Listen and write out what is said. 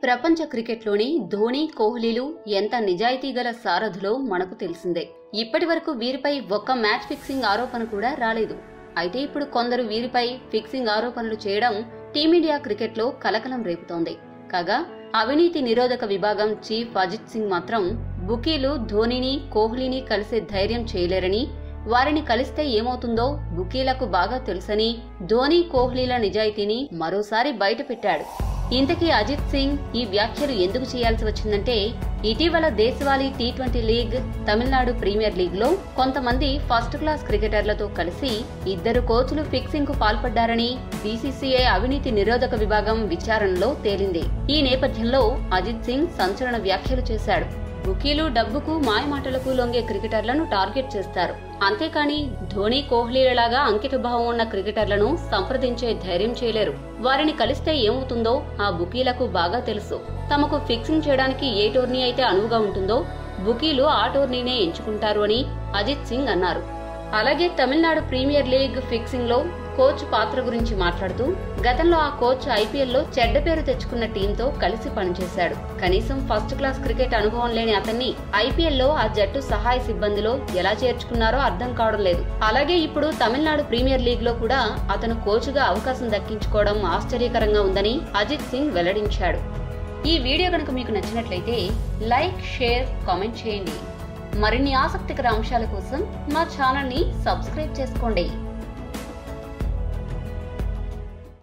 ప్రపంచ క్రికెట్లోని ధోని కోహ్లీలు ఎంత నిజాయితీ గల సారథులో మనకు తెలిసిందే ఇప్పటి వరకు వీరిపై ఒక్క మ్యాచ్ ఫిక్సింగ్ ఆరోపణ కూడా రాలేదు అయితే ఇప్పుడు కొందరు వీరిపై ఫిక్సింగ్ ఆరోపణలు చేయడం టీమిండియా క్రికెట్లో కలకలం రేపుతోంది కాగా అవినీతి నిరోధక విభాగం చీఫ్ అజిత్ సింగ్ మాత్రం బుకీలు ధోనిని కోహ్లీని కలిసే ధైర్యం చేయలేరని వారిని కలిస్తే ఏమవుతుందో బుకీలకు బాగా తెలుసని ధోని కోహ్లీల నిజాయితీని మరోసారి బయటపెట్టాడు ఇంతకీ అజిత్ సింగ్ ఈ వ్యాఖ్యలు ఎందుకు చేయాల్సి వచ్చిందంటే ఇటీవల దేశవాళీ T twenty league Tamil Nadu premier league లో కొంతమంది ఫస్ట్ క్లాస్ క్రికెటర్లతో కలిసి ఇద్దరు కోచ్లు ఫిక్సింగ్ కు పాల్పడ్డారని బీసీసీఐ అవినీతి నిరోధక విభాగం విచారణలో తేలింది ఈ నేపథ్యంలో అజిత్ సింగ్ సంచలన వ్యాఖ్యలు చేశాడు బుకీలు డబ్బుకు మాయమాటలకు లొంగే క్రికెటర్లను టార్గెట్ చేస్తారు అంతేకాని ధోని కోహ్లీలలాగా అంకితభావం ఉన్న క్రికెటర్లను సంప్రదించే ధైర్యం చేయలేరు వారిని కలిస్తే ఏమవుతుందో ఆ బుకీలకు బాగా తెలుసు తమకు ఫిక్సింగ్ చేయడానికి ఏ టోర్నీ అయితే అనువుగా ఉంటుందో బుకీలు ఆ టోర్నీనే ఎంచుకుంటారు అని అజిత్ సింగ్ అన్నారు అలాగే తమిళనాడు ప్రీమియర్ లీగ్ ఫిక్సింగ్ లో కోచ్ పాత్ర గురించి మాట్లాడుతూ గతంలో ఆ కోచ్ ఐపీఎల్ లో చెడ్డ పేరు తెచ్చుకున్న టీంతో కలిసి పనిచేశాడు కనీసం ఫస్ట్ క్లాస్ క్రికెట్ అనుభవం లేని అతన్ని ఐపీఎల్ లో ఆ జట్టు సహాయ సిబ్బందిలో ఎలా చేర్చుకున్నారో అర్థం కావడం లేదు అలాగే ఇప్పుడు తమిళనాడు ప్రీమియర్ లీగ్ లో కూడా అతను కోచ్గా అవకాశం దక్కించుకోవడం ఆశ్చర్యకరంగా ఉందని అజిత్ సింగ్ వెల్లడించాడు ఈ వీడియో కనుక మీకు నచ్చినట్లయితే లైక్ షేర్ కామెంట్ చేయండి మరిన్ని ఆసక్తికర అంశాల కోసం మా ఛానల్ ని సబ్స్క్రైబ్ చేసుకోండి